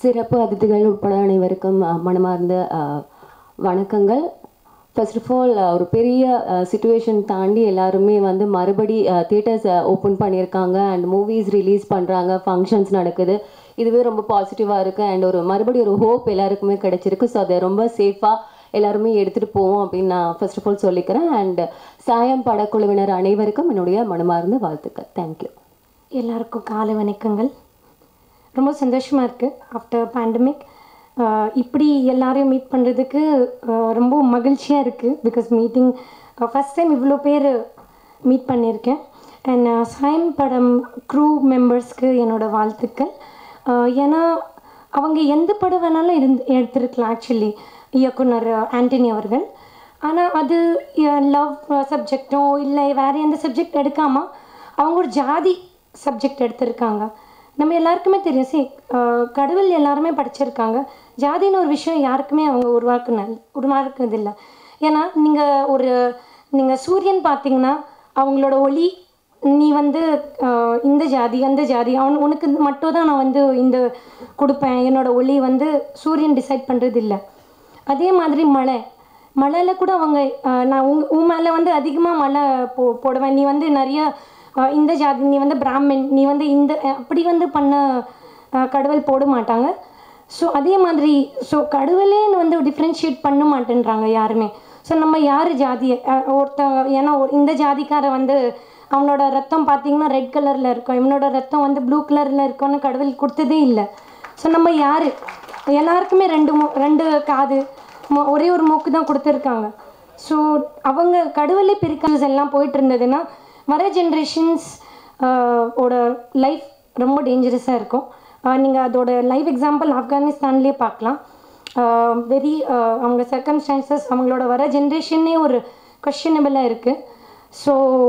சிறப்பு அதிதிகள் உட்பட அனைவருக்கும் அஹ், மனமார்ந்த அஹ், வணக்கங்கள் ஃபர்ஸ்ட் ஆஃப் ஆல் ஒரு பெரிய சுச்சுவேஷன் தாண்டி எல்லாருமே வந்து மறுபடி தியேட்டர்ஸ் ஓப்பன் பண்ணியிருக்காங்க அண்ட் மூவிஸ் ரிலீஸ் பண்ணுறாங்க ஃபங்க்ஷன்ஸ் நடக்குது இதுவே ரொம்ப பாசிட்டிவாக இருக்குது அண்ட் ஒரு மறுபடி ஒரு ஹோப் எல்லாருக்குமே கிடைச்சிருக்கு ஸோ அதை ரொம்ப சேஃபாக எல்லாருமே எடுத்துகிட்டு போவோம் அப்படின்னு நான் ஃபர்ஸ்ட் ஆஃப் ஆல் சொல்லிக்கிறேன் அண்ட் சாயம் படக்குழுவினர் அனைவருக்கும் என்னுடைய மனமார்ந்த வாழ்த்துக்கள் தேங்க்யூ எல்லாருக்கும் காலை வணக்கங்கள் ரொம்ப சந்தோஷமாக இருக்குது ஆஃப்டர் பேண்டமிக் இப்படி எல்லாரையும் மீட் பண்ணுறதுக்கு ரொம்ப மகிழ்ச்சியாக இருக்குது பிகாஸ் மீட்டிங் ஃபஸ்ட் டைம் இவ்வளோ பேர் மீட் பண்ணியிருக்கேன் அண்ட் சாயம் படம் க்ரூ மெம்பர்ஸ்க்கு என்னோட வாழ்த்துக்கள் அஹ், ஏன்னா அவங்க எந்த படம் வேணாலும் இருந்து எடுத்திருக்கலாம் ஆக்சுவலி இயக்குனர் ஆண்டனி அவர்கள் ஆனால் அது லவ் சப்ஜெக்டோ இல்லை வேறு எந்த சப்ஜெக்ட் எடுக்காமல் அவங்க ஒரு ஜாதி சப்ஜெக்ட் எடுத்திருக்காங்க நம்ம எல்லாருக்குமே தெரியும் சி கடவுள் எல்லாருமே படிச்சிருக்காங்க ஜாதின்னு ஒரு விஷயம் யாருக்குமே அவங்க உருவாக்குன உருவாக்குனதில்லை ஏன்னா நீங்கள் ஒரு நீங்கள் சூரியன் பார்த்தீங்கன்னா அவங்களோட ஒளி நீ வந்து ஆஹ், இந்த ஜாதி அந்த ஜாதி அவன் உனக்கு மட்டும் தான் நான் வந்து இந்த கொடுப்பேன் என்னோட ஒளி வந்து சூரியன் டிசைட் பண்ணுறது இல்லை அதே மாதிரி மழை மழையில் கூட அவங்க ஆஹ், நான் உங் உன் மேலே வந்து அதிகமாக மழை போ போடுவேன் நீ வந்து நிறைய ஆஹ், இந்த ஜாதி நீ வந்து பிராமின் நீ வந்து இந்த அப்படி வந்து பண்ண ஆஹ், கடவுள் போட மாட்டாங்க ஸோ அதே மாதிரி ஸோ கடவுளேன்னு வந்து டிஃப்ரென்ஷியேட் பண்ண மாட்டேன்றாங்க யாருமே ஸோ நம்ம யார் ஜாதியை அஹ், ஒருத்தன் ஏன்னா ஒரு- இந்த ஜாதிக்கார வந்து அவனோட ரத்தம் பார்த்தீங்கன்னா ரெட் கலரில் இருக்கும் இவனோட ரத்தம் வந்து ப்ளூ கலரில் இருக்கும்னு கடவுள் கொடுத்ததே இல்லை ஸோ நம்ம யார் எல்லாருக்குமே ரெண்டு மூ ரெண்டு காது மொ- ஒரே ஒரு மூக்கு தான் கொடுத்துருக்காங்க ஸோ அவங்க கடவுளே பிரிக்கல்ஸ் எல்லாம் போயிட்டு இருந்ததுன்னா வர ஜென்ரேஷன்ஸ் ஓட லைஃப் ரொம்ப டேஞ்சரஸாக இருக்கும் நீங்கள் அதோட லைவ் எக்ஸாம்பிள் ஆப்கானிஸ்தான்லேயே பார்க்கலாம் வெரி அவங்க சர்க்கம்ஸ்டான்சஸ் அவங்களோட வர ஜென்ரேஷனே ஒரு கொஷனபிளாக இருக்குது ஸோ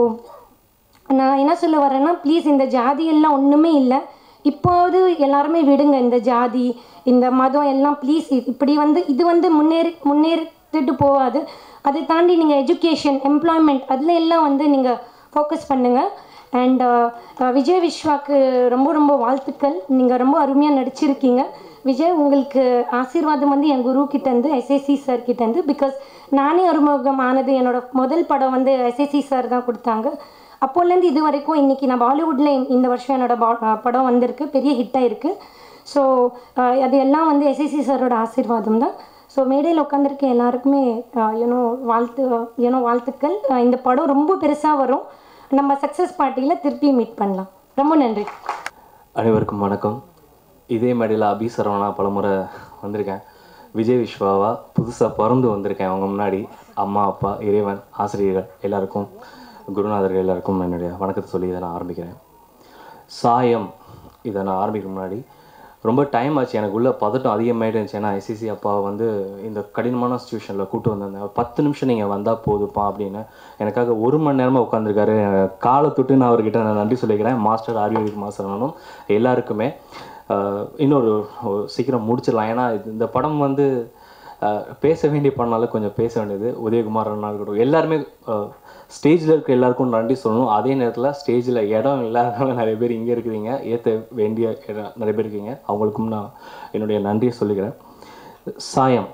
நான் என்ன சொல்ல வரேன்னா ப்ளீஸ் இந்த ஜாதி எல்லாம் ஒன்றுமே இல்லை இப்போது எல்லாருமே விடுங்க இந்த ஜாதி இந்த மதம் எல்லாம் ப்ளீஸ் இப்படி வந்து இது வந்து முன்னேறி முன்னேறிட்டு போகாது அதை தாண்டி நீங்கள் எஜுகேஷன் எம்ப்ளாய்மெண்ட் அதில் எல்லாம் வந்து நீங்கள் ஃபோக்கஸ் பண்ணுங்கள் அண்ட் விஜய் விஸ்வாக்கு ரொம்ப ரொம்ப வாழ்த்துக்கள் நீங்கள் ரொம்ப அருமையாக நடிச்சிருக்கீங்க விஜய் உங்களுக்கு ஆசீர்வாதம் வந்து என் குரு கிட்டேருந்து எஸ்எஸ்சி சார் கிட்டேருந்து பிகாஸ் நானே அறிமுகம் ஆனது என்னோட முதல் படம் வந்து எஸ்எஸ்சி சார் தான் கொடுத்தாங்க அப்போலேருந்து இது வரைக்கும் இன்றைக்கி நான் பாலிவுட்டில் இந்த வருஷம் என்னோட பா படம் வந்திருக்கு பெரிய ஹிட் ஆயிருக்கு ஸோ அது எல்லாம் வந்து எஸ்எஸ்சி சாரோட ஆசீர்வாதம் தான் ஸோ மேடையில் உட்காந்துருக்க எல்லாருக்குமே ஏன்னோ வாழ்த்து ஏன்னோ வாழ்த்துக்கள் அஹ் இந்த படம் ரொம்ப பெருசாக வரும் நம்ம சக்ஸஸ் பார்ட்டியில் திருப்பி மீட் பண்ணலாம் ரொம்ப நன்றி அனைவருக்கும் வணக்கம் இதே மேடையில் அபி சரவணா பலமுறை வந்திருக்கேன் விஜய் விஸ்வாவா புதுசாக பிறந்து வந்திருக்கேன் அவங்க முன்னாடி அம்மா அப்பா இறைவன் ஆசிரியர்கள் எல்லாருக்கும் குருநாதர்கள் எல்லாருக்கும் என்னுடைய வணக்கத்தை சொல்லி இதை நான் ஆரம்பிக்கிறேன் சாயம் இதை நான் ஆரம்பிக்கிற முன்னாடி ரொம்ப டைம் ஆச்சு எனக்கு உள்ள பதட்டம் அதிகமாகிட்டு இருந்துச்சு ஏன்னா ஐசிசி அப்பா வந்து இந்த கடினமான சுச்சுவேஷனில் கூட்டு வந்திருந்தேன் ஒரு பத்து நிமிஷம் நீங்கள் வந்தால் போதுப்பா அப்படின்னு எனக்காக ஒரு மணி நேரமாக உட்காந்துருக்காரு காலை தொட்டு நான் அவர்கிட்ட நான் நன்றி சொல்லிக்கிறேன் மாஸ்டர் ஆர்வி மாஸ்டர் எல்லாருக்குமே ஆஹ் இன்னொரு ஒரு சீக்கிரம் முடிச்சிடலாம் ஏன்னா இது- இந்த படம் வந்து ஆஹ் பேச வேண்டிய படம்னால கொஞ்சம் பேச வேண்டியது உதயகுமார் அண்ணா இருக்கட்டும் எல்லாருமே ஸ்டேஜில் இருக்க எல்லாருக்கும் நன்றி சொல்லணும் அதே நேரத்தில் ஸ்டேஜில் இடம் இல்லாதவங்க நிறைய பேர் இங்கே இருக்கிறீங்க ஏற்ற வேண்டிய இடம் நிறைய பேர் இருக்கீங்க அவங்களுக்கும் நான் என்னுடைய நன்றியை சொல்லிக்கிறேன் சாயம்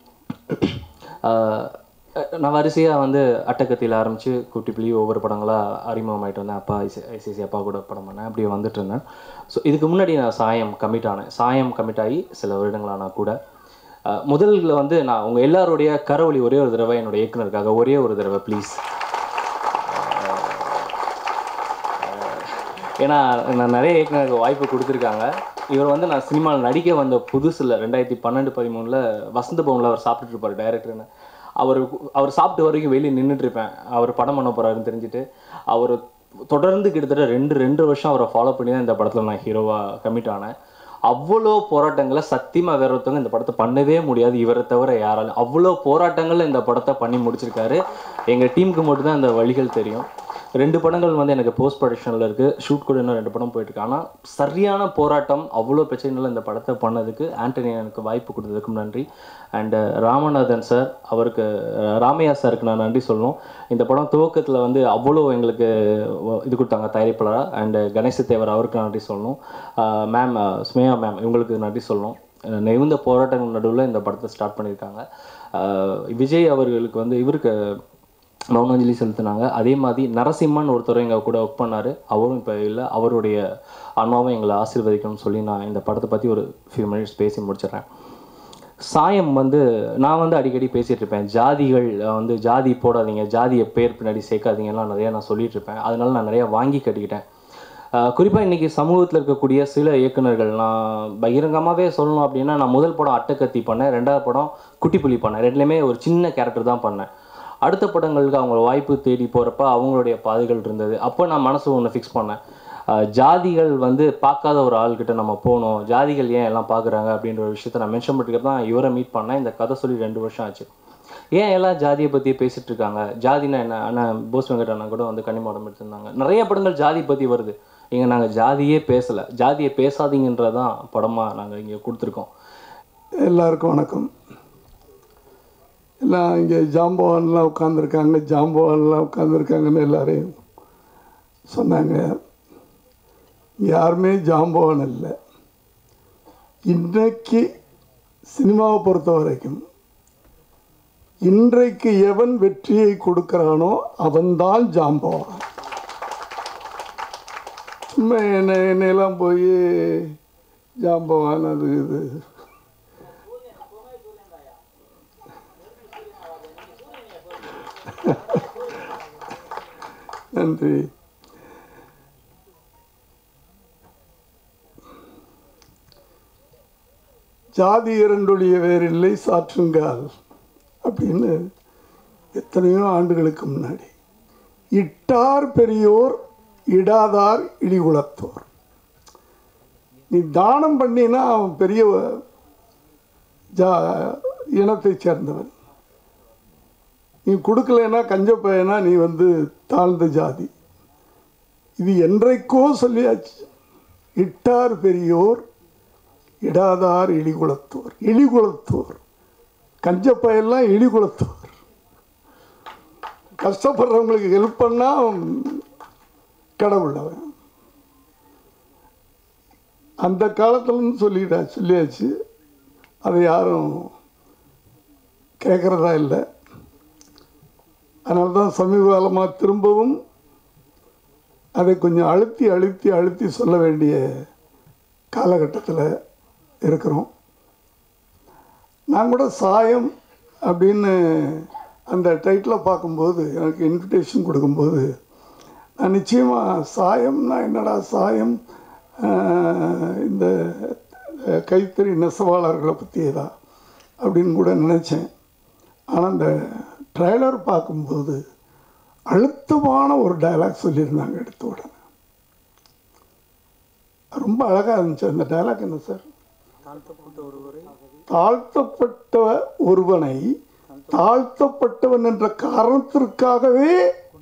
ஆஹ் நான் வரிசையாக வந்து அட்டக்கத்தியில் ஆரம்பித்து குட்டி புள்ளி ஒவ்வொரு படங்களாக அறிமுகமாயிட்டு வந்தேன் அப்பா ஐசி ஐசிசி அப்பா கூட படம் பண்ணேன் அப்படியே வந்துட்டு இருந்தேன் ஸோ இதுக்கு முன்னாடி நான் சாயம் கமிட் ஆனேன் சாயம் கமிட் ஆகி சில வருடங்களானா கூட ஆஹ் முதல்ல வந்து நான் உங்கள் எல்லாருடைய கரவொலி ஒரே ஒரு தடவை என்னோட இயக்குனருக்காக ஒரே ஒரு தடவை ப்ளீஸ் ஏன்னா நான் நிறைய இயக்குனருக்கு வாய்ப்பு கொடுத்துருக்காங்க இவர் வந்து நான் சினிமாவில் நடிக்க வந்த புதுசில் ரெண்டாயிரத்தி பன்னெண்டு பதிமூணில் வசந்த பவனில் அவர் சாப்பிட்டுட்டு இருப்பார் டைரக்டர்னு அவர் அவர் சாப்பிட்ட வரைக்கும் வெளியே நின்றுட்டு இருப்பேன் அவர் படம் பண்ண போகிறாருன்னு தெரிஞ்சுட்டு அவர் தொடர்ந்து கிட்டத்தட்ட ரெண்டு ரெண்டு வருஷம் அவரை ஃபாலோ பண்ணி தான் இந்த படத்தில் நான் ஹீரோவாக கமிட் ஆனேன் அவ்வளோ போராட்டங்களை சத்தியமாக வேற ஒருத்தவங்க இந்த படத்தை பண்ணவே முடியாது இவரை தவிர யாராலும் அவ்வளோ போராட்டங்கள் இந்த படத்தை பண்ணி முடிச்சிருக்காரு எங்கள் டீமுக்கு மட்டும்தான் இந்த வழிகள் தெரியும் ரெண்டு படங்கள் வந்து எனக்கு போஸ்ட் ப்ரொடக்ஷனில் இருக்குது ஷூட் கூட இன்னும் ரெண்டு படம் போயிட்டு இருக்கு ஆனால் சரியான போராட்டம் அவ்வளோ பிரச்சனைகள் இந்த படத்தை பண்ணதுக்கு ஆண்டனி எனக்கு வாய்ப்பு கொடுத்ததுக்கும் நன்றி அண்டு ராமநாதன் சார் அவருக்கு அஹ், ராமையா சாருக்கு நான் நன்றி சொல்லணும் இந்த படம் துவக்கத்தில் வந்து அவ்வளோ எங்களுக்கு வ- இது கொடுத்தாங்க தயாரிப்பாளராக அண்டு கணேச தேவர் அவருக்கு நன்றி சொல்லணும் மேம் ஸ்மேயா மேம் இவங்களுக்கு நன்றி சொல்லணும் அஹ் நெகிழ்ந்த போராட்டங்கள் நடுவில் இந்த படத்தை ஸ்டார்ட் பண்ணியிருக்காங்க அஹ் விஜய் அவர்களுக்கு வந்து இவருக்கு மௌனாஞ்சலி செலுத்தினாங்க அதே மாதிரி நரசிம்மன் ஒருத்தர் எங்கள் கூட ஒர்க் பண்ணார் அவரும் இப்போ இல்லை அவருடைய அண்ணாவும் எங்களை ஆசீர்வதிக்கணும்னு சொல்லி நான் இந்த படத்தை பற்றி ஒரு ஃபியூ மினிட்ஸ் பேசி முடிச்சிடுறேன் சாயம் வந்து நான் வந்து அடிக்கடி பேசிகிட்டு இருப்பேன் ஜாதிகள் அஹ் வந்து ஜாதி போடாதீங்க ஜாதியை பேர் பின்னாடி சேர்க்காதீங்கலாம் நிறையா நான் சொல்லிட்டு இருப்பேன் அதனால நான் நிறையா வாங்கி கட்டிக்கிட்டேன் குறிப்பாக இன்றைக்கி சமூகத்தில் இருக்கக்கூடிய சில இயக்குனர்கள் நான் பகிரங்கமாகவே சொல்லணும் அப்படின்னா நான் முதல் படம் அட்டக்கத்தி பண்ணேன் ரெண்டாவது படம் குட்டிப்புலி பண்ணேன் ரெண்டுலேயுமே ஒரு சின்ன கேரக்டர் தான் பண்ணேன் அடுத்த படங்களுக்கு அவங்க வாய்ப்பு தேடி போகிறப்ப அவங்களுடைய பாதைகள் இருந்தது அப்போ நான் மனசு ஒன்று ஃபிக்ஸ் பண்ணேன் அஹ் ஜாதிகள் வந்து பார்க்காத ஒரு ஆள்கிட்ட நம்ம போகணும் ஜாதிகள் ஏன் எல்லாம் பார்க்குறாங்க அப்படின்ற ஒரு விஷயத்த நான் மென்ஷன் பண்ணிட்டு தான் இவரை மீட் பண்ணேன் இந்த கதை சொல்லி ரெண்டு வருஷம் ஆச்சு ஏன் எல்லாம் ஜாதியை பற்றியே பேசிட்டு இருக்காங்க ஜாதினா என்ன அண்ணன் போஸ் வெங்கட் அண்ணா கூட வந்து கன்னிமாடம் எடுத்திருந்தாங்க நிறைய படங்கள் ஜாதி பற்றி வருது இங்கே நாங்கள் ஜாதியே பேசலை ஜாதியை பேசாதீங்கன்றதான் படமாக நாங்கள் இங்கே கொடுத்துருக்கோம் எல்லாருக்கும் வணக்கம் எல்லாம் இங்கே ஜாம்பவான்லாம் உட்காந்துருக்காங்க ஜாம்பவான்லாம் உட்காந்துருக்காங்கன்னு எல்லாரையும் சொன்னாங்க யாருமே ஜாம்பவான் இல்லை இன்றைக்கு சினிமாவை பொறுத்த வரைக்கும் இன்றைக்கு எவன் வெற்றியை கொடுக்கிறானோ அவன்தான் ஜாம்பவான் சும்மா என்ன என்னையெல்லாம் போய் ஜாம்பவான் அது இது நன்றி ஜாதி இரண்டொழிய வேறில்லை சாற்றுங்கால் அப்படின்னு எத்தனையோ ஆண்டுகளுக்கு முன்னாடி இட்டார் பெரியோர் இடாதார் இடிகுலத்தோர் நீ தானம் பண்ணினா அவன் பெரிய ஜா இனத்தைச் சேர்ந்தவன் நீ கொடுக்கலைன்னா கஞ்ச பையனா நீ வந்து தாழ்ந்த ஜாதி இது என்றைக்கோ சொல்லியாச்சு இட்டார் பெரியோர் இடாதார் இழிகுலத்தோர் இழிகுலத்தோர் கஞ்ச பையெல்லாம் இழிகுலத்தோர் கஷ்டப்படுறவங்களுக்கு ஹெல்ப் பண்ணா அவன் கடவுள் அவன் அந்த காலத்துலன்னு சொல்லிட்டா சொல்லியாச்சு அதை யாரும் கேட்குறதா இல்லை அதனால தான் சமீப காலமாக திரும்பவும் அதை கொஞ்சம் அழுத்தி அழுத்தி அழுத்தி சொல்ல வேண்டிய காலகட்டத்தில் இருக்கிறோம் நான் கூட சாயம் அப்படின்னு அந்த டைட்டில் பார்க்கும்போது எனக்கு இன்விடேஷன் கொடுக்கும்போது நான் நிச்சயமாக சாயம்னா என்னடா சாயம் ஆஹ், இந்த கைத்தறி நெசவாளர்களை பற்றியதா அப்படின்னு கூட நினச்சேன் ஆனால் அந்த ட்ரைலர் பார்க்கும்போது அழுத்தமான ஒரு டயலாக் சொல்லியிருந்தாங்க எடுத்த உடனே ரொம்ப அழகாக இருந்துச்சு அந்த டயலாக் என்ன சார் தாழ்த்தப்பட்ட ஒருவனை தாழ்த்தப்பட்டவன் என்ற காரணத்திற்காகவே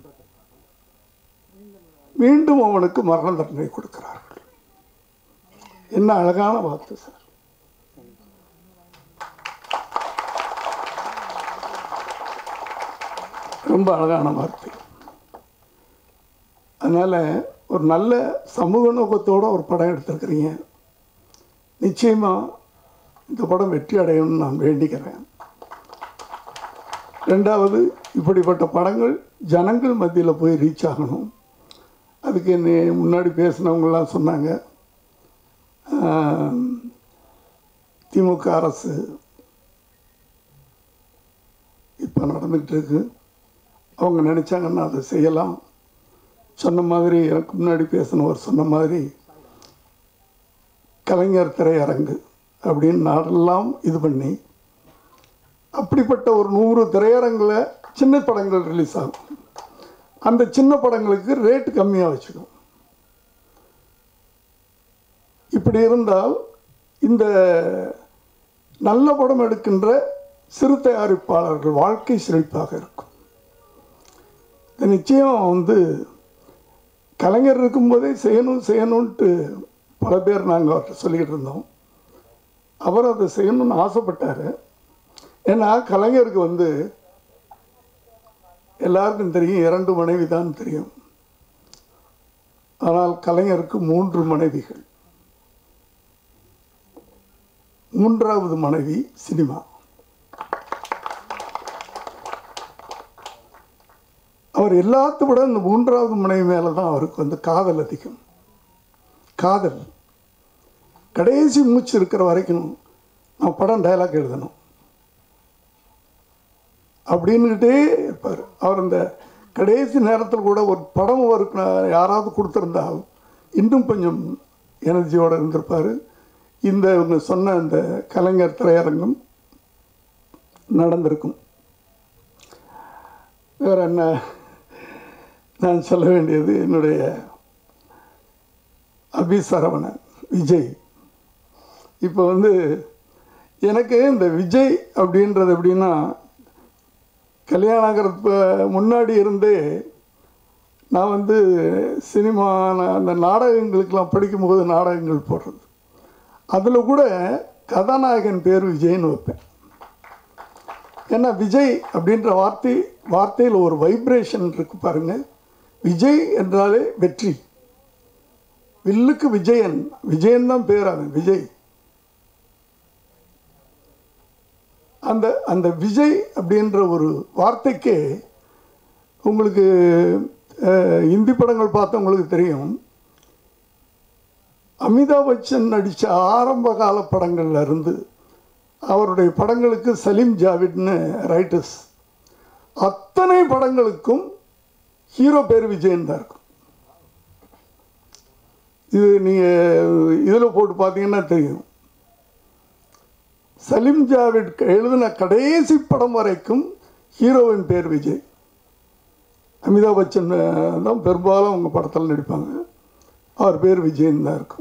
மீண்டும் அவனுக்கு மரண தண்டனை கொடுக்கிறார்கள் என்ன அழகான வார்த்தை சார் ரொம்ப அழகான வார்த்தை அதனால் ஒரு நல்ல சமூக நோக்கத்தோட ஒரு படம் எடுத்திருக்கிறீங்க நிச்சயமாக இந்த படம் வெற்றி அடையணும்னு நான் வேண்டிக்கிறேன் ரெண்டாவது இப்படிப்பட்ட படங்கள் ஜனங்கள் மத்தியில் போய் ரீச் ஆகணும் அதுக்கு என்னை முன்னாடி பேசினவங்கெல்லாம் சொன்னாங்க ஆம், திமுக அரசு இப்போ நடந்துக்கிட்டு இருக்கு அவங்க நினச்சாங்கன்னா அதை செய்யலாம் சொன்ன மாதிரி எனக்கு முன்னாடி பேசினவர் சொன்ன மாதிரி கலைஞர் திரையரங்கு அப்படின்னு நாடெல்லாம் இது பண்ணி அப்படிப்பட்ட ஒரு நூறு திரையரங்கில் சின்ன படங்கள் ரிலீஸ் ஆகும் அந்த சின்ன படங்களுக்கு ரேட் கம்மியாக வச்சுக்கும் இப்படி இருந்தால் இந்த நல்ல படம் எடுக்கின்ற சிறு தயாரிப்பாளர்கள் வாழ்க்கை செழிப்பாக இருக்கும் இது நிச்சயம் வந்து கலைஞர் இருக்கும்போதே செய்யணும் செய்யணுன்ட்டு பல பேர் நாங்கள் அவர்கிட்ட சொல்லிக்கிட்டு இருந்தோம் அவர் அதை செய்யணும்னு ஆசைப்பட்டார் ஏன்னா கலைஞருக்கு வந்து எல்லாருக்கும் தெரியும் இரண்டு மனைவி தான் தெரியும் ஆனால் கலைஞருக்கு மூன்று மனைவிகள் மூன்றாவது மனைவி சினிமா அவர் எல்லாத்த விட இந்த மூன்றாவது மனைவி மேலே தான் அவருக்கு வந்து காதல் அதிகம் காதல் கடைசி மூச்சு இருக்கிற வரைக்கும் நான் படம் டைலாக் எழுதணும் அப்படின்னுக்கிட்டே இருப்பார் அவர் இந்த கடைசி நேரத்தில் கூட ஒரு படம் அவருக்கு நான் யாராவது கொடுத்துருந்தா இன்னும் கொஞ்சம் எனர்ஜியோடு இருந்திருப்பார் இந்த இவங்க சொன்ன இந்த கலைஞர் திரையரங்கம் நடந்திருக்கும் வேற என்ன நான் சொல்ல வேண்டியது என்னுடைய அபி சரவணன் விஜய் இப்போ வந்து எனக்கு இந்த விஜய் அப்படின்றது எப்படின்னா கல்யாணம் ஆகிறதுக்கு முன்னாடி இருந்தே நான் வந்து சினிமா நான் அந்த நாடகங்களுக்கெல்லாம் படிக்கும்போது நாடகங்கள் போடுறது அதில் கூட கதாநாயகன் பேர் விஜய்னு வைப்பேன் ஏன்னா விஜய் அப்படின்ற வார்த்தை வார்த்தையில் ஒரு வைப்ரேஷன் இருக்கு பாருங்க விஜய் என்றாலே வெற்றி வில்லுக்கு விஜயன் விஜயன் தான் பேர் அவன் விஜய் அந்த அந்த விஜய் அப்படின்ற ஒரு வார்த்தைக்கு உங்களுக்கு அஹ், இந்தி படங்கள் பார்த்தவங்களுக்கு தெரியும் அமிதாப் பச்சன் நடித்த ஆரம்ப கால படங்கள்ல இருந்து அவருடைய படங்களுக்கு சலீம் ஜாவிட்னு ரைட்டர்ஸ் அத்தனை படங்களுக்கும் ஹீரோ பேர் விஜயன் தான் இருக்கும் இது நீங்கள் இதில் போட்டு பார்த்தீங்கன்னா தெரியும் சலீம் ஜாவிட் எழுதின கடைசி படம் வரைக்கும் ஹீரோவின் பேர் விஜய் அமிதாப் பச்சன் அஹ், தான் பெரும்பாலும் அவங்க படத்தில் நடிப்பாங்க அவர் பேர் விஜயன் தான் இருக்கும்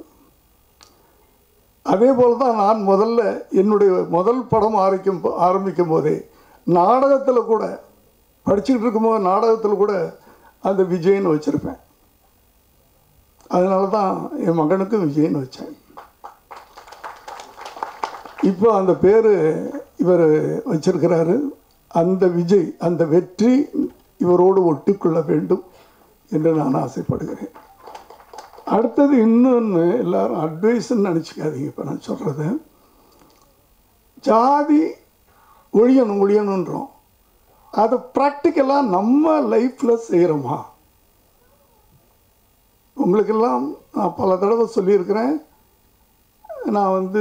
அதே போல் தான் நான் முதல்ல என்னுடைய முதல் படம் ஆரம்பிக்கும் போ- ஆரம்பிக்கும் போதே நாடகத்தில் கூட படிச்சுக்கிட்டு இருக்கும்போது நாடகத்தில் கூட அந்த விஜய்னு வச்சுருப்பேன் அதனால தான் என் மகனுக்கும் விஜய்னு வச்சேன் இப்போ அந்த பேர் இவர் வச்சிருக்கிறாரு அந்த விஜய் அந்த வெற்றி இவரோடு ஒட்டிக்கொள்ள வேண்டும் என்று நான் ஆசைப்படுகிறேன் அடுத்தது இன்னொன்று எல்லாரும் அட்வைஸ்ன்னு நினச்சிக்காதீங்க இப்போ நான் சொல்கிறது ஜாதி ஒழியணும் ஒழியணுன்றோம் அதை ப்ராக்டிக்கலாக நம்ம லைஃப்பில் செய்கிறோமா உங்களுக்கெல்லாம் நான் பல தடவை சொல்லியிருக்கிறேன் நான் வந்து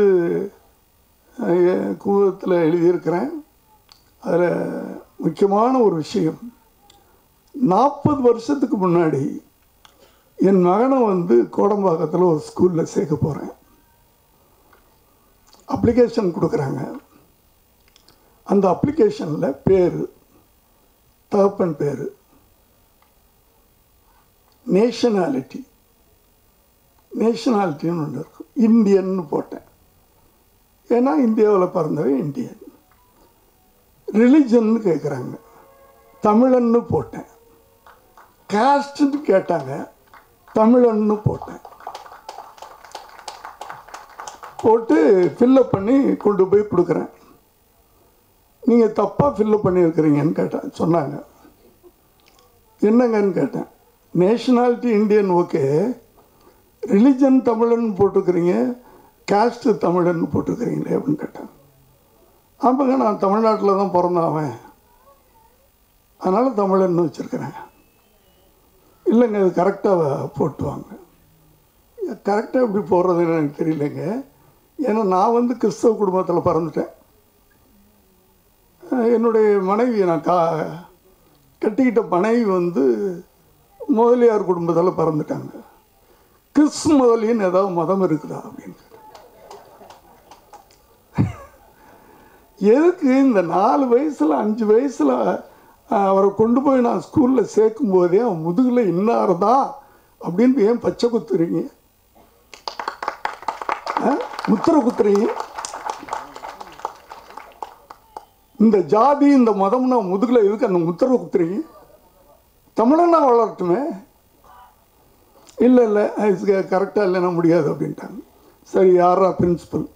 கூவத்தில் எழுதியிருக்கிறேன் அதில் முக்கியமான ஒரு விஷயம் நாற்பது வருஷத்துக்கு முன்னாடி என் மகனை வந்து கோடம்பாக்கத்தில் ஒரு ஸ்கூலில் சேர்க்க போகிறேன் அப்ளிகேஷன் கொடுக்குறாங்க அந்த அப்ளிகேஷனில் பேர் தகப்பன் பேர் நேஷனாலிட்டி நேஷனாலிட்டின்னு ஒன்று இருக்கும் இந்தியன்னு போட்டேன் ஏன்னா இந்தியாவில் பிறந்தவன் இந்தியன் ரிலிஜன்னு கேட்குறாங்க தமிழன்னு போட்டேன் காஸ்ட்னு கேட்டாங்க தமிழன்னு போட்டேன் போட்டு ஃபில்லப் பண்ணி கொண்டு போய் கொடுக்குறேன் நீங்கள் தப்பாக ஃபில்லப் பண்ணியிருக்கிறீங்கன்னு கேட்டேன் சொன்னாங்க என்னங்கன்னு கேட்டேன் நேஷனாலிட்டி இந்தியன் ஓகே ரிலிஜன் தமிழன் போட்டிருக்கிறீங்க காஸ்ட் தமிழன் போட்டிருக்கிறீங்களே அப்படின்னு கேட்டேன் ஆமாங்க நான் தமிழ்நாட்டில் தான் பிறந்தேன் அவன் அதனால் தமிழன்னு வச்சுருக்கிறேன் இல்லைங்க அது கரெக்டாக போட்டு வாங்க கரெக்டாக எப்படி போடுறதுன்னு எனக்கு தெரியலைங்க ஏன்னா நான் வந்து கிறிஸ்தவ குடும்பத்தில் பிறந்துட்டேன் அஹ் என்னுடைய மனைவி நான் கா கட்டிக்கிட்ட மனைவி வந்து முதலியார் குடும்பத்தில் பிறந்துட்டாங்க கிறிஸ்து முதலின்னு ஏதாவது மதம் இருக்குதா அப்படின்னு கேட்டேன். எதுக்கு இந்த நாலு வயசில் அஞ்சு வயசில் அவரை கொண்டு போய் நான் ஸ்கூலில் சேர்க்கும் போதே அவன் முதுகில் இன்னார்தா அப்படின்னு ஏன் பச்சை குத்துறீங்க ஆ? முத்திரை குத்துறீங்க இந்த ஜாதி இந்த மதம்னா முதுகில் எதுக்கு அந்த முத்திரை குத்துறீங்க தமிழனா வளரட்டுமே இல்லை இல்லை இது கரெக்டாக இல்லைன்னா முடியாது அப்படின்ட்டாங்க சரி யாரா பிரின்சிபல்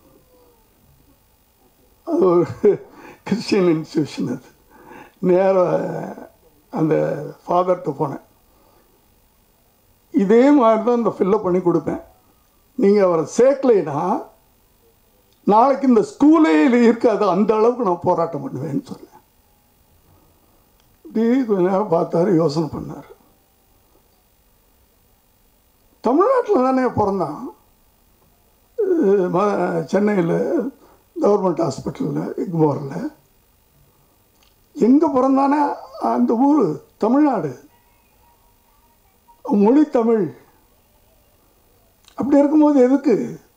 அது ஒரு கிறிஸ்டியன் இன்ஸ்டியூஷன் அது நேராக அந்த ஃபாதர்கிட்ட போனேன் இதே மாதிரி தான் இந்த ஃபில்லப் பண்ணி கொடுப்பேன் நீங்கள் அவரை சேர்க்கலைன்னா நாளைக்கு இந்த ஸ்கூலே இருக்காது அந்த அளவுக்கு நான் போராட்டம் பண்ணுவேன்னு சொன்னேன் இப்படி கொஞ்ச நேரம் பார்த்தாரு யோசனை பண்ணார் தமிழ்நாட்டில் தானே பிறந்தான் சென்னையில் கவர்மெண்ட் ஹாஸ்பிட்டலில் எக்மோரில் எங்கே பிறந்தானே அந்த ஊர் தமிழ்நாடு மொழி தமிழ் அப்படி இருக்கும்போது எதுக்கு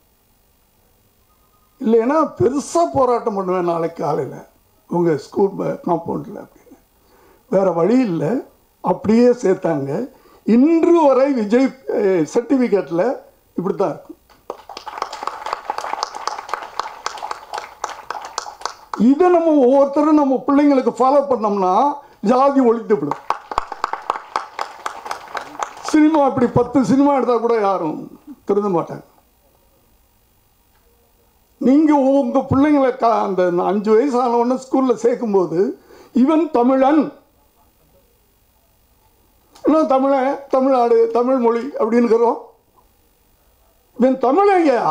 இல்லைன்னா பெருசாக போராட்டம் பண்ணுவேன் நாளைக்கு காலையில் உங்கள் ஸ்கூல் காம்பவுண்டில் அப்படின்னு வேறு வழி இல்லை அப்படியே சேர்த்தாங்க இன்று வரை விஜய் சர்டிஃபிகேட்டில் இப்படி தான் இருக்கும் இதை நம்ம ஒவ்வொருத்தரும் நம்ம பிள்ளைங்களுக்கு ஃபாலோ பண்ணோம்னா ஜாதி ஒழித்துவிடும் சினிமா இப்படி பத்து சினிமா எடுத்தால் கூட யாரும் திருந்த மாட்டாங்க நீங்கள் உங்கள் பிள்ளைங்களை கா அந்த அஞ்சு வயசு ஆனவொடனே ஸ்கூலில் சேர்க்கும்போது இவன் தமிழன் இன்னும் தமிழன் தமிழ்நாடு தமிழ் மொழி அப்படின்னுக்கிறோம் இவன் தமிழங்கயா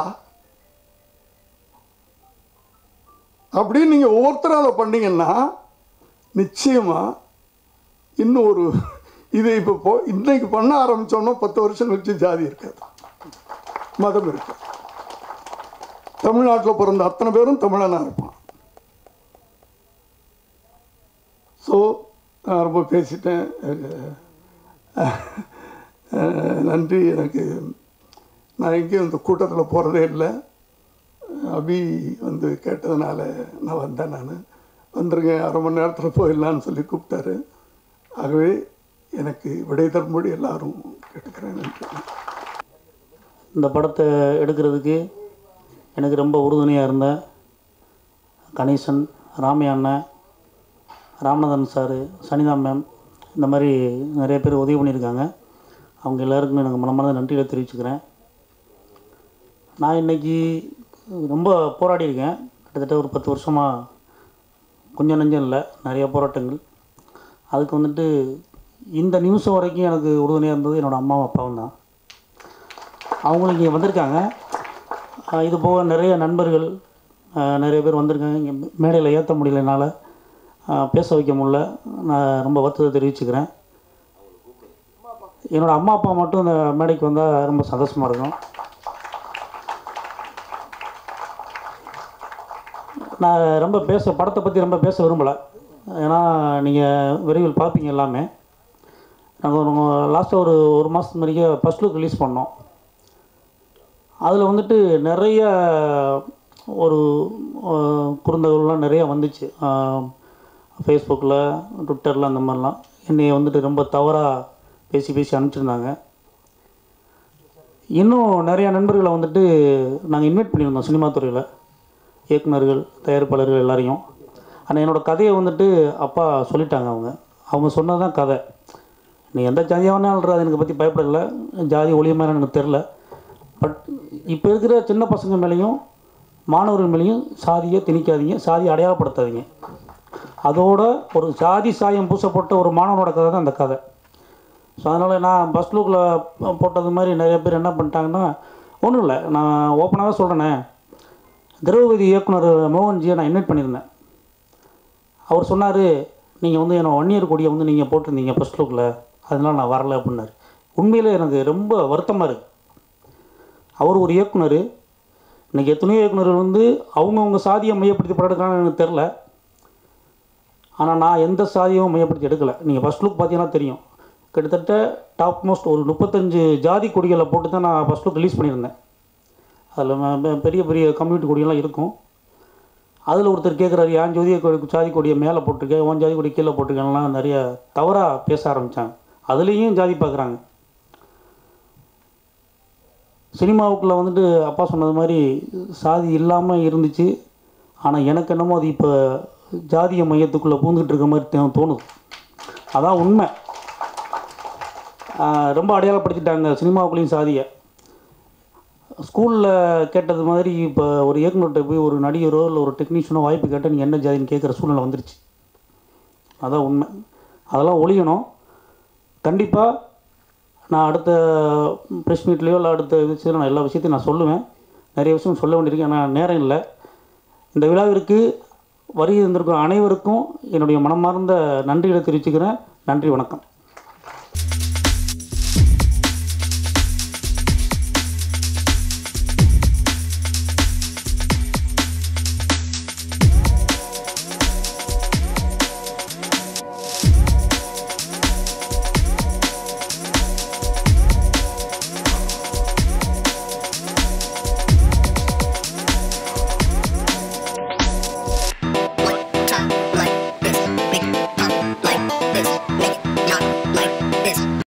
அப்படின்னு நீங்கள் ஒவ்வொருத்தரும் அதை பண்ணீங்கன்னா நிச்சயமாக இன்னும் ஒரு இது இப்போ போ இன்னைக்கு பண்ண ஆரம்பித்தோன்னா பத்து வருஷம் கழிச்சு ஜாதி இருக்காது மதம் இருக்கு தமிழ்நாட்டில் பிறந்த அத்தனை பேரும் தமிழனாக இருப்பான் ஸோ நான் ரொம்ப பேசிட்டேன் அஹ் நன்றி எனக்கு நான் எங்கேயும் இந்த கூட்டத்தில் போகிறதே இல்லை அபி வந்து கேட்டதுனால நான் வந்தேன் நான் வந்துருங்க அரை மணி நேரத்தில் போயிடலான்னு சொல்லி கூப்பிட்டாரு ஆகவே எனக்கு விடை தரும்படி எல்லாரும் கேட்டுக்கிறேன் நன்றி இந்த படத்தை எடுக்கிறதுக்கு எனக்கு ரொம்ப உறுதுணையாக இருந்த கணேசன் ராமையா அண்ணன் ராமநாதன் சார் சனிதா மேம் இந்த மாதிரி நிறைய பேர் உதவி பண்ணியிருக்காங்க அவங்க எல்லாருக்கும் எனக்கு மனமார்ந்த நன்றிகளை தெரிவிச்சுக்கிறேன் நான் இன்னைக்கு ரொம்ப போராடி இருக்கேன் கிட்டத்தட்ட ஒரு பத்து வருஷமாக கொஞ்சம் நஞ்சம் இல்லை நிறைய போராட்டங்கள் அதுக்கு வந்துட்டு இந்த நிமிஷம் வரைக்கும் எனக்கு உறுதுணையாக இருந்தது என்னோடய அம்மாவும் அப்பாவும் தான் அவங்களும் இங்கே வந்திருக்காங்க ஆஹ் இது போக நிறைய நண்பர்கள் ஆஹ் நிறைய பேர் வந்திருக்காங்க இங்கே மேடையில் ஏற்ற முடியல என்னால் ஆஹ் பேச வைக்க முடியல நான் ரொம்ப வருத்தத்தை தெரிவிச்சுக்கிறேன் என்னோடய அம்மா அப்பா மட்டும் இந்த மேடைக்கு வந்தால் ரொம்ப சந்தோஷமாக இருக்கும் நான் ரொம்ப பேச படத்தை பற்றி ரொம்ப பேச விரும்பலை ஏன்னா நீங்கள் விரைவில் பார்ப்பீங்க எல்லாமே நாங்கள் லாஸ்ட்டாக ஒரு ஒரு மாதத்துக்கு முறைக்கு ஃபஸ்ட் லுக் ரிலீஸ் பண்ணோம் அதில் வந்துட்டு நிறைய ஒரு அஹ், குறுந்தகவல்லாம் நிறைய வந்துச்சு ஃபேஸ்புக்கில் ட்விட்டரில் அந்த மாதிரிலாம் என்னைய வந்துட்டு ரொம்ப தவறாக பேசி பேசி அனுப்பிச்சிருந்தாங்க இன்னும் நிறைய நண்பர்களை வந்துட்டு நாங்கள் இன்வைட் பண்ணியிருந்தோம் சினிமா துறையில் இயக்குனர்கள் தயாரிப்பாளர்கள் எல்லாரையும் ஆனால் என்னோடய கதையை வந்துட்டு அப்பா சொல்லிட்டாங்க அவங்க அவங்க சொன்னது தான் கதை நீ எந்த ஜாதியாக வேணாலும் அது எனக்கு பற்றி பயப்படல ஜாதி ஒளியமாக எனக்கு தெரில பட் இப்போ இருக்கிற சின்ன பசங்க மேலேயும் மாணவர்கள் மேலேயும் சாதியை திணிக்காதீங்க சாதியை அடையாளப்படுத்தாதீங்க அதோட ஒரு ஜாதி சாயம் பூசப்பட்ட ஒரு மாணவனோட கதை தான் அந்த கதை ஸோ அதனால் நான் பஸ் லுக்கில் போட்டது மாதிரி நிறைய பேர் என்ன பண்ணிட்டாங்கன்னா ஒன்றும் இல்லை நான் ஓப்பனாகவே சொல்கிறேனே திரௌபதி இயக்குனர் மோகன்ஜியை நான் இன்வைட் பண்ணியிருந்தேன் அவர் சொன்னார் நீங்கள் வந்து என்னோட ஒன் இயர் கொடியை வந்து நீங்கள் போட்டிருந்தீங்க ஃபஸ்ட் லுக்கில் அதனால நான் வரல அப்படின்னாரு உண்மையிலே எனக்கு ரொம்ப வருத்தமாக இருக்குது அவர் ஒரு இயக்குனர் இன்றைக்கி எத்தனையோ இயக்குனர்கள் வந்து அவங்கவுங்க சாதியை மையப்படுத்தி படம் எடுக்கிறாங்கன்னு எனக்கு தெரில ஆனால் நான் எந்த சாதியும் மையப்படுத்தி எடுக்கலை நீங்கள் ஃபஸ்ட் லுக் பார்த்தீங்கன்னா தெரியும் கிட்டத்தட்ட டாப் மோஸ்ட் ஒரு முப்பத்தஞ்சு ஜாதி கொடிகளை போட்டு தான் நான் ஃபஸ்ட் லுக் ரிலீஸ் பண்ணியிருந்தேன் அதில் பெரிய பெரிய கம்யூனிட்டி கொடியெல்லாம் இருக்கும் அதில் ஒருத்தர் கேட்குறாரு என் ஜோதிய கொடி ஜாதி கொடியை மேலே போட்டிருக்கேன் உன் ஜாதி கொடி கீழே போட்டிருக்கேன்லாம் நிறைய தவறாக பேச ஆரம்பித்தாங்க அதுலேயும் ஜாதி பார்க்குறாங்க சினிமாவுக்குள்ளே வந்துட்டு அப்பா சொன்னது மாதிரி சாதி இல்லாமல் இருந்துச்சு ஆனால் எனக்கு என்னமோ அது இப்போ ஜாதிய மையத்துக்குள்ளே பூந்துக்கிட்டு இருக்க மாதிரி தே- தோணுது அதான் உண்மை ஆஹ் ரொம்ப அடையாளப்படுத்திட்டாங்க சினிமாவுக்குள்ளேயும் சாதியை ஸ்கூலில் கேட்டது மாதிரி இப்போ ஒரு இயக்குனர்கிட்ட போய் ஒரு நடிகரோ இல்லை ஒரு டெக்னீஷியனோ வாய்ப்பு கேட்டால் நீங்கள் என்ன ஜாதின்னு கேட்குற சூழ்நிலை வந்துருச்சு அதான் உண்மை அதெல்லாம் ஒழியணும் கண்டிப்பாக நான் அடுத்த ப்ரெஸ் மீட்லேயோ இல்லை அடுத்த விஷயம் நான் எல்லா விஷயத்தையும் நான் சொல்லுவேன் நிறைய விஷயம் சொல்ல வேண்டியிருக்கு ஆனால் நேரம் இல்லை இந்த விழாவிற்கு வருகை இருந்திருக்கும் அனைவருக்கும் என்னுடைய மனமார்ந்த நன்றிகளை தெரிவிச்சுக்கிறேன் நன்றி வணக்கம்